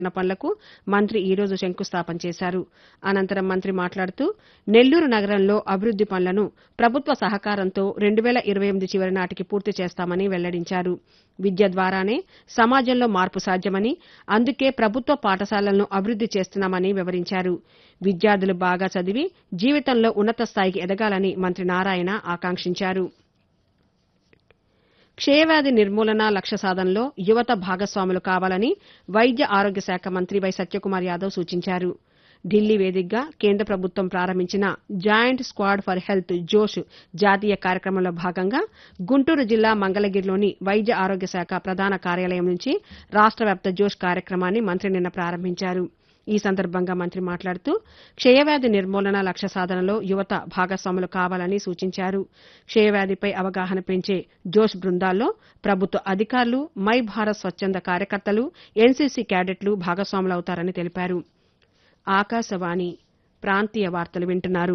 పనులకు మంత్రి ఈ రోజు శంకుస్థాపన చేశారు అనంతరం మంత్రి మాట్లాడుతూ నెల్లూరు నగరంలో అభివృద్ది పనులను ప్రభుత్వ సహకారంతో రెండు వేల ఇరవై ఎనిమిది చివరి నాటికి పూర్తి చేస్తామని వెల్లడించారు విద్య ద్వారానే సమాజంలో మార్పు సాధ్యమని అందుకే ప్రభుత్వ పాఠశాలలను అభివృద్ది చేస్తున్నామని వివరించారు విద్యార్థులు బాగా చదివి జీవితంలో ఉన్నత స్థాయికి ఎదగాలని మంత్రి నారాయణ ఆకాంక్షించారు క్షయవ్యాధి నిర్మూలన లక్ష్య సాధనలో యువత భాగస్వాములు కావాలని వైద్య ఆరోగ్య శాఖ మంత్రి వై సత్యకుమార్ యాదవ్ సూచించారు ఢిల్లీ వేదికగా కేంద్ర ప్రభుత్వం ప్రారంభించిన జాయింట్ స్క్వాడ్ ఫర్ హెల్త్ జోష్ జాతీయ కార్యక్రమంలో భాగంగా గుంటూరు జిల్లా మంగళగిరిలోని వైద్య ఆరోగ్య శాఖ ప్రధాన కార్యాలయం నుంచి రాష్ట వ్యాప్త జోష్ కార్యక్రమాన్ని మంత్రి నిన్న ప్రారంభించారు ఈ సందర్భంగా మంత్రి మాట్లాడుతూ క్షయవ్యాధి నిర్మూలన లక్ష్య సాధనలో యువత భాగస్వాములు కావాలని సూచించారు క్షయవ్యాధిపై అవగాహన పెంచే జోష్ బృందాల్లో ప్రభుత్వ అధికారులు మై భారత్ స్వచ్ఛంద కార్యకర్తలు ఎన్సీసీ క్యాడెట్లు భాగస్వాములవుతారని తెలిపారు ఆకాశవాణి ప్రాంతీయ వార్తలు వింటున్నారు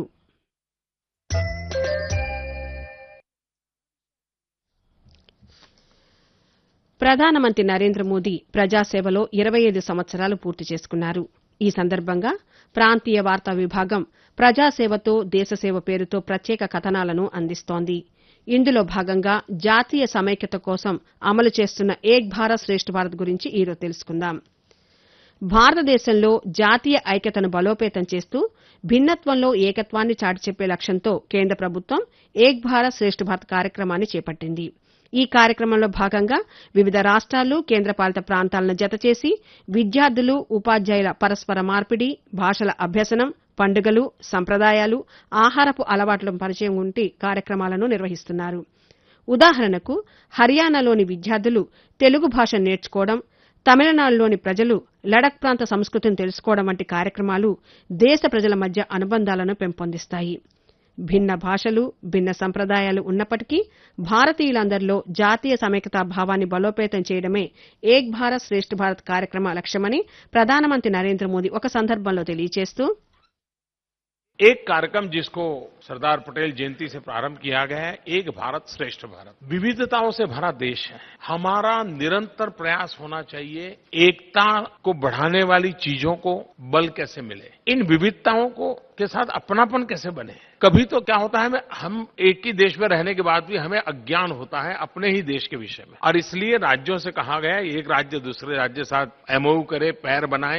ప్రధానమంత్రి నరేంద్ర మోదీ ప్రజాసేవలో ఇరవై ఐదు సంవత్సరాలు పూర్తి చేసుకున్నారు ఈ సందర్భంగా ప్రాంతీయ వార్తా విభాగం ప్రజాసేవతో దేశసేవ పేరుతో ప్రత్యేక కథనాలను అందిస్తోంది ఇందులో భాగంగా జాతీయ సమైక్యత కోసం అమలు చేస్తున్న ఏక్ భారత్ శ్రేష్ఠ భారత్ గురించి ఈరోజు తెలుసుకుందాం భారతదేశంలో జాతీయ ఐక్యతను బలోపేతం చేస్తూ భిన్నత్వంలో ఏకత్వాన్ని చాటి చెప్పే లక్ష్యంతో కేంద్ర ప్రభుత్వం ఏక్ భారత్ శ్రేష్ఠ భారత్ కార్యక్రమాన్ని చేపట్టింది ఈ కార్యక్రమంలో భాగంగా వివిధ రాష్ట్రాలు కేంద్రపాలిత ప్రాంతాలను జతచేసి విద్యార్థులు ఉపాధ్యాయుల పరస్పర మార్పిడి భాషల అభ్యసనం పండుగలు సంప్రదాయాలు ఆహారపు అలవాట్ల పరిచయం వంటి కార్యక్రమాలను నిర్వహిస్తున్నారు ఉదాహరణకు హర్యానాలోని విద్యార్థులు తెలుగు భాష నేర్చుకోవడం తమిళనాడులోని ప్రజలు లడక్ ప్రాంత సంస్కృతిని తెలుసుకోవడం వంటి కార్యక్రమాలు దేశ ప్రజల మధ్య అనుబంధాలను పెంపొందిస్తాయి భిన్న భాషలు భిన్న సంప్రదాయాలు ఉన్నప్పటికీ భారతీయులందరిలో జాతీయ సమైక్యతా భావాన్ని బలోపేతం చేయడమే ఏక్ భారత్ శ్రేష్ఠ భారత్ కార్యక్రమ లక్ష్యమని ప్రధానమంత్రి నరేంద్ర మోదీ ఒక సందర్భంలో తెలియజేస్తూ एक कार्यक्रम जिसको सरदार पटेल जयंती से प्रारंभ किया गया है एक भारत श्रेष्ठ भारत विविधताओं से भरा देश है हमारा निरंतर प्रयास होना चाहिए एकता को बढ़ाने वाली चीजों को बल कैसे मिले इन विविधताओं को के साथ अपनापन कैसे बने कभी तो क्या होता है हम एक ही देश में रहने के बाद भी हमें अज्ञान होता है अपने ही देश के विषय में और इसलिए राज्यों से कहा गया है एक राज्य दूसरे राज्य के साथ एमओयू करे पैर बनाए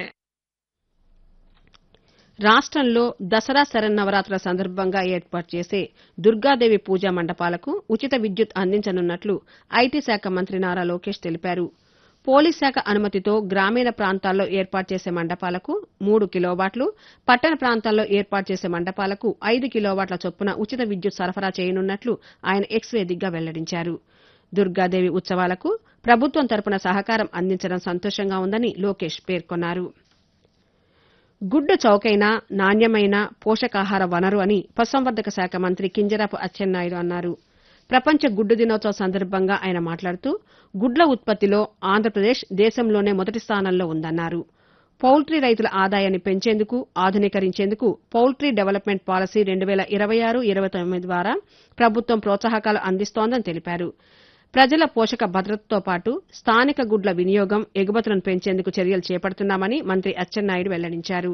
రాష్ట్రంలో దసరా శరన్నవరాత్రుల సందర్భంగా ఏర్పాటు చేసే దుర్గాదేవి పూజా మండపాలకు ఉచిత విద్యుత్ అందించనున్నట్లు ఐటీ శాఖ మంత్రి నారా లోకేష్ తెలిపారు పోలీస్ శాఖ అనుమతితో గ్రామీణ ప్రాంతాల్లో ఏర్పాటు చేసే మండపాలకు మూడు కిలోవాట్లు పట్టణ ప్రాంతాల్లో ఏర్పాటు చేసే మండపాలకు ఐదు కిలోవాట్ల చొప్పున ఉచిత విద్యుత్ సరఫరా చేయనున్నట్లు ఆయన ఎక్స్ వేదికగా వెల్లడించారు దుర్గాదేవి ఉత్సవాలకు ప్రభుత్వం తరపున సహకారం అందించడం సంతోషంగా ఉందని లోకేష్ పేర్కొన్నారు గుడ్డు చౌకైన నాణ్యమైన పోషకాహార వనరు అని పశుసంవర్ధక శాఖ మంత్రి కింజరాపు అచ్చెన్నాయుడు అన్నారు ప్రపంచ గుడ్డు దినోత్సవం సందర్భంగా ఆయన మాట్లాడుతూ గుడ్ల ఉత్పత్తిలో ఆంధ్రప్రదేశ్ దేశంలోనే మొదటి స్థానంలో ఉందన్నారు పౌల్ట్రీ రైతుల ఆదాయాన్ని పెంచేందుకు ఆధునీకరించేందుకు పౌల్ట్రీ డెవలప్మెంట్ పాలసీ రెండు వేల ఇరవై ఆరు ఇరవై తొమ్మిది ద్వారా ప్రభుత్వం ప్రోత్సాహకాలు అందిస్తోందని తెలిపారు ప్రజల పోషక భద్రతతో పాటు స్థానిక గుడ్ల వినియోగం ఎగుమతులను పెంచేందుకు చర్యలు చేపడుతున్నామని మంత్రి అచ్చెన్నాయుడు వెల్లడించారు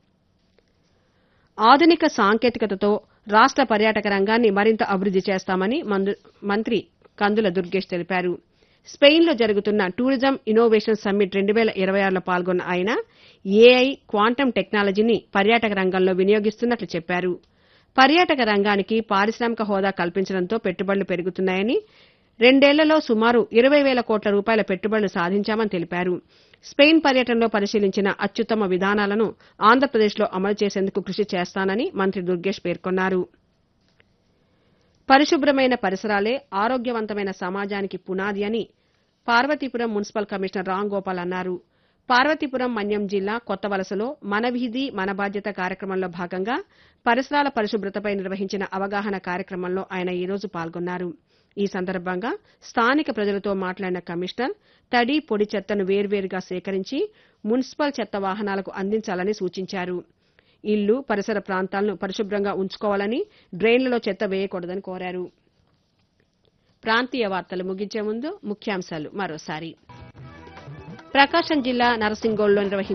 ఆధునిక సాంకేతికతతో రాష్ట పర్యాటక రంగాన్ని మరింత అభివృద్ది చేస్తామని మంత్రి కందుల దుర్గేష్ తెలిపారు స్పెయిన్లో జరుగుతున్న టూరిజం ఇన్నోవేషన్ సమ్మిట్ రెండు వేల ఇరవై ఆరులో పాల్గొన్న ఆయన ఏఐ క్వాంటం టెక్నాలజీని పర్యాటక రంగంలో వినియోగిస్తున్నట్లు చెప్పారు పర్యాటక రంగానికి పారిశ్రామిక హోదా కల్పించడంతో పెట్టుబడులు పెరుగుతున్నాయని రెండేళ్లలో సుమారు ఇరవై వేల కోట్ల రూపాయల పెట్టుబడులు సాధించామని తెలిపారు స్పెయిన్ పర్యటనలో పరిశీలించిన అత్యుత్తమ విధానాలను ఆంధ్రప్రదేశ్లో అమలు చేసేందుకు కృషి చేస్తానని మంత్రి దుర్గేష్ పేర్కొన్నారు పరిశుభ్రమైన పరిసరాలే ఆరోగ్యవంతమైన సమాజానికి పునాది అని పార్వతీపురం మున్సిపల్ కమిషనర్ రామ్ గోపాల్ అన్నారు పార్వతీపురం మన్యం జిల్లా కొత్త వలసలో మన వీధి మన బాధ్యత కార్యక్రమంలో భాగంగా పరిసరాల పరిశుభ్రతపై నిర్వహించిన అవగాహన కార్యక్రమంలో ఆయన ఈ రోజు పాల్గొన్నారు ఈ సందర్భంగా స్థానిక ప్రజలతో మాట్లాడిన కమిషనర్ తడి పొడి చెత్తను వేర్వేరుగా సేకరించి మున్సిపల్ చెత్త వాహనాలకు అందించాలని సూచించారు ఇల్లు పరిసర ప్రాంతాలను పరిశుభ్రంగా ఉంచుకోవాలని డ్రైన్లలో చెత్త వేయకూడదని కోరారు ప్రాంతీయ వార్తలు ముగించే ముందు ముఖ్యాంశాలు మరోసారి ప్రకాశం జిల్లా నరసింగోల్లో నిర్వహించారు